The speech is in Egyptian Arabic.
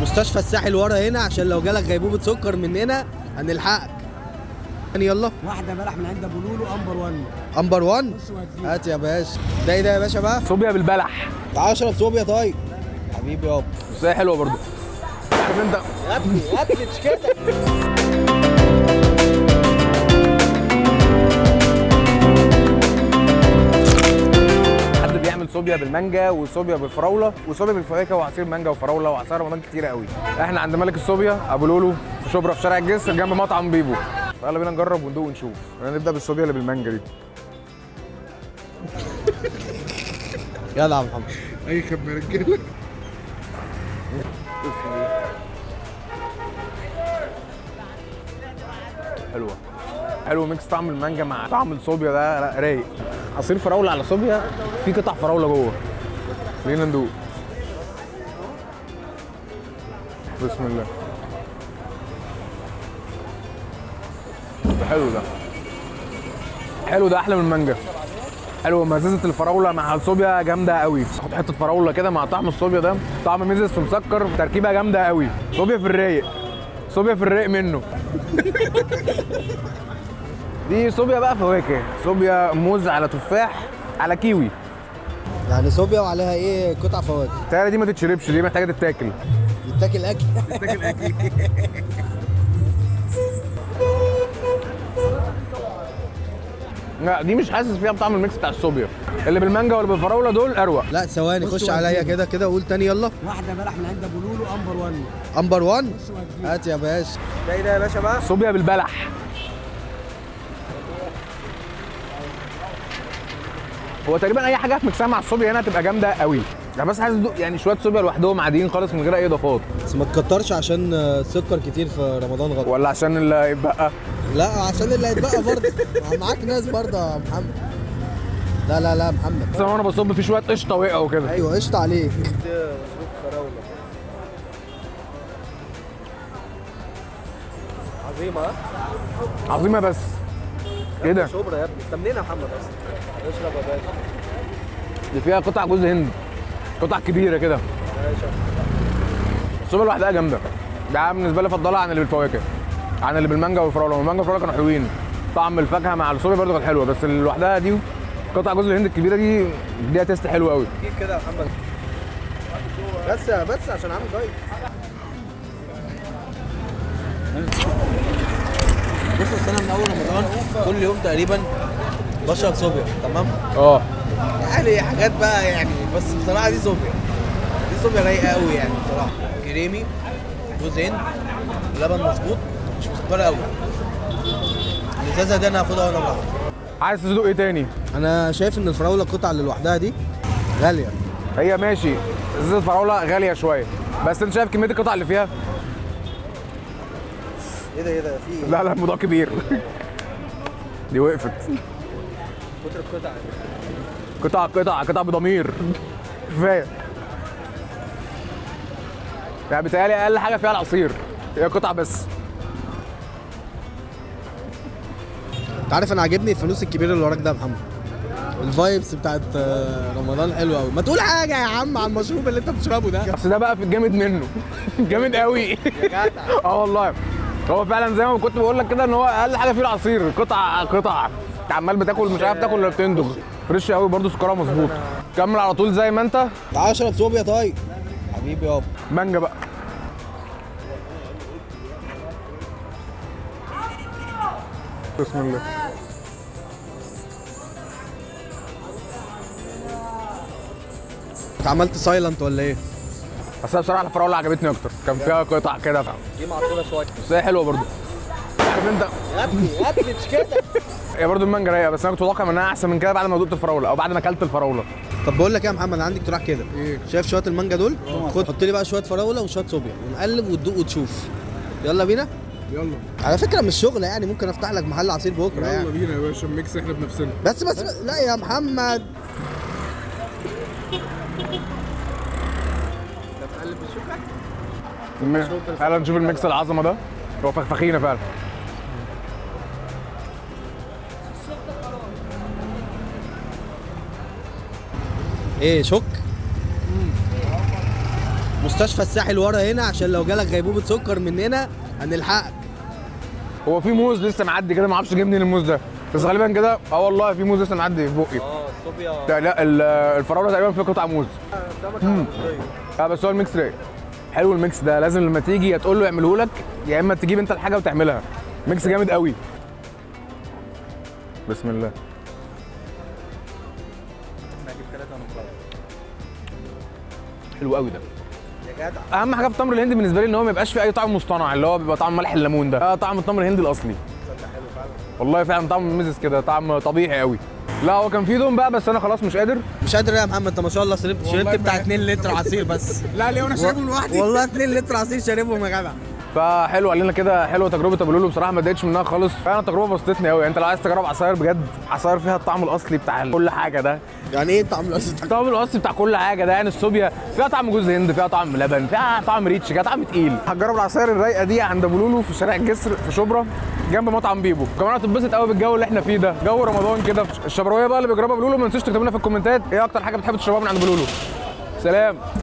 مستشفى الساحل ورا هنا عشان لو جالك غيبوبه سكر مننا هنلحقك يعني يلا واحده بلح من عند ابو لولو امبر 1 امبر 1 خش وهتجيب هات يا باشا ده ايه ده يا باشا بقى صوبيا بالبلح تعال اشرب صوبيا طيب حبيبي يابا بس هي حلوه برضه عارف انت يا ابني يا ابني مش كده حد بيعمل صوبيا بالمانجا وصوبيا بالفراوله وصوبيا بالفواكه وعصير مانجا وفراوله وعصير رمضان كتير قوي احنا عند ملك الصوبيا ابو لولو في شبرا في شارع الجسر جنب مطعم بيبو يلا بينا نجرب وندوق ونشوف نبدا بالصوبيا اللي بالمانجا دي يلا يا محمد اي خدمه يا رجاله حلوه حلو ميكس طعم المانجا مع طعم الصوبيا ده لا رايق عصير فراوله على صوبيا في قطع فراوله جوه خلينا ندوق بسم الله ده حلو ده حلو ده احلى من المانجا حلو مزازه الفراوله مع الصوبيا جامده قوي تحط حته فراوله كده مع طعم الصوبيا ده طعم ميزز في مسكر تركيبه جامده قوي صوبيا في الرايق صوبيا في الرايق منه دي صوبيا بقى فواكه صوبيا موز على تفاح على كيوي يعني صوبيا وعليها ايه قطع فواكه التانية دي ما تتشربش دي محتاجه تتاكل يتاكل اكل لا دي مش حاسس فيها بطعم الميكس بتاع الصوبيا اللي بالمانجا واللي بالفراوله دول اروق لا ثواني خش خش عليا وهتجيب. كده كده قول تاني يلا واحده بلح من عند ابو لولو امبر 1 امبر 1 خش وهتجيب هات يا باشا ده ايه ده يا باشا بقى صوبيا بالبلح هو تقريبا اي حاجه هتمكسها مع الصوبيا هنا هتبقى جامده قوي يعني بس عايز أدوق يعني شويه صوبيا لوحدهم عاديين خالص من غير اي اضافات بس ما تكترش عشان آه، السكر كتير في رمضان غلط ولا عشان اللي يبقى لا عشان اللي هيتبقى برضه ما معاك ناس برضه يا محمد لا لا لا يا محمد بس انا بصب فيه شويه قشطه وقعوا كده ايوه قشطه عليك عظيمه عظيمه بس ايه ده شبرا يا ابني انت منين يا محمد اصلا اشرب يا باشا دي فيها قطع جوز هند قطع كبيره كده الصوبيا لوحدها جامده ده بالنسبه لي افضلها عن اللي بالفواكه عن اللي بالمانجا والفراوله المانجا والفراوله كانوا حلوين طعم الفاكهه مع الصوبيا برضه كانت حلوه بس اللي لوحدها دي قطع جوز الهند الكبيره دي ليها تيست حلو قوي اكيد كده يا محمد بس بس عشان عامل دايت بص أصل انا من اول رمضان كل يوم تقريبا بشرب صوبيا تمام اه يعني حاجات بقى يعني بس بصراحه دي صوبيا دي صوبيا رايقه قوي يعني بصراحه كريمي جوز هند لبن مظبوط مش مسكره قوي الازازه دي انا هاخدها وانا بروح عايز تدوق ايه تاني انا شايف ان الفراوله القطعه اللي لوحدها دي غاليه هي ماشي ازازه الفراوله غاليه شويه بس انت شايف كميه القطع اللي فيها ايه ده ايه ده في لا لا الموضوع كبير دي وقفت كتر القطع قطع قطع قطع بضمير كفايه يعني بيتهيألي اقل حاجه فيها العصير هي قطع بس انت عارف انا عاجبني الفانوس الكبير اللي وراك ده يا محمد الفايبس بتاعت آه، رمضان حلوه قوي ما تقول حاجه يا عم عن المشروب اللي انت بتشربه ده بس ده بقى في الجامد منه جامد قوي يا جدع اه والله هو فعلا زي ما كنت بقول لك كده ان هو اقل حاجه فيه العصير قطع قطع انت عمال بتاكل مش عارف تاكل ولا بتندغ فريش قوي برضه سكرها مظبوط كمل على طول زي ما انت تعال اشرب صوبيا طيب حبيبي يابا مانجا بقى بسم الله انت عملت سايلنت ولا ايه؟ بس انا بصراحه الفراوله عجبتني اكتر كان فيها قطع كده فاهم دي معصوره شويه بس هي حلوه برضه عارف انت يا ابني يا ابني مش كده هي برضه المانجا رايقه بس انا كنت متوقع منها احسن من كده بعد ما دقت الفراوله او بعد ما اكلت الفراوله طب بقول لك ايه يا محمد انا عندي اقتراح كده ايه شايف شويه المانجا دول خد حط لي بقى شويه فراوله وشويه صوبيا ونقلب وتدوق وتشوف يلا بينا يلا على فكره مش شغل يعني ممكن افتح لك محل عصير بكره يلا يعني بينا يا باشا ميكس احنا بنفسنا بس بس لا يا محمد تعالى نشوف الميكس العظمه ده هو فخفخينه فعلا ايه شك مستشفى الساحل ورا هنا عشان لو جالك غيبوبه سكر مننا هنلحقك هو في موز لسه معدي كده ما اعرفش جاي منين الموز ده بس غالبا كده اه والله في موز لسه معدي في بقي اه الصوبيا لا لا ال- الفراوله تقريبا فيها قطع موز مم. اه بس هو الميكس رايق حلو الميكس ده لازم لما تيجي يا تقول له يعمله لك يا اما تجيب انت الحاجه وتعملها ميكس جامد قوي بسم الله حلو قوي ده يا جدع اهم حاجه في التمر الهندي بالنسبه لي ان هو ما يبقاش فيه اي طعم مصطنع اللي هو بيبقى طعم ملح الليمون ده آه طعم التمر الهندي الاصلي والله فعلا طعم مزز كده طعم طبيعي قوي لا هو كان فيه دوم بقى بس انا خلاص مش قادر مش قادر يا محمد انت ما شاء الله شربت شربت والله بتاع ما- 2 لتر عصير بس لا ليه انا شايفهم لوحدي والله 2 لتر عصير شاربهم يا جدع فحلو علينا كده حلوه تجربه ابو لولو بصراحه ما اتضايقتش منها خالص فعلا تجربه بسطتني قوي انت لو عايز تجرب عصاير بجد عصاير فيها الطعم الاصلي بتاع كل حاجه ده يعني ايه طعم العصير الطعم الاصلي بتاع كل حاجه ده يعني الصوبيا فيها طعم جوز هند فيها طعم لبن فيها طعم ريتش فيها طعم تقيل هتجرب العصاير الرايقه دي عند ابو لولو في شارع الجسر في شبرا جنب مطعم بيبو كمان هتتبسط قوي بالجو اللي احنا فيه ده جو رمضان كده الشبراويه بقى اللي بيجربها ابو لولو ما تنسوش تكتبوا لنا في الكومنتات ايه اكتر حاجه بتحب تشربها من عند ابو لولو سلام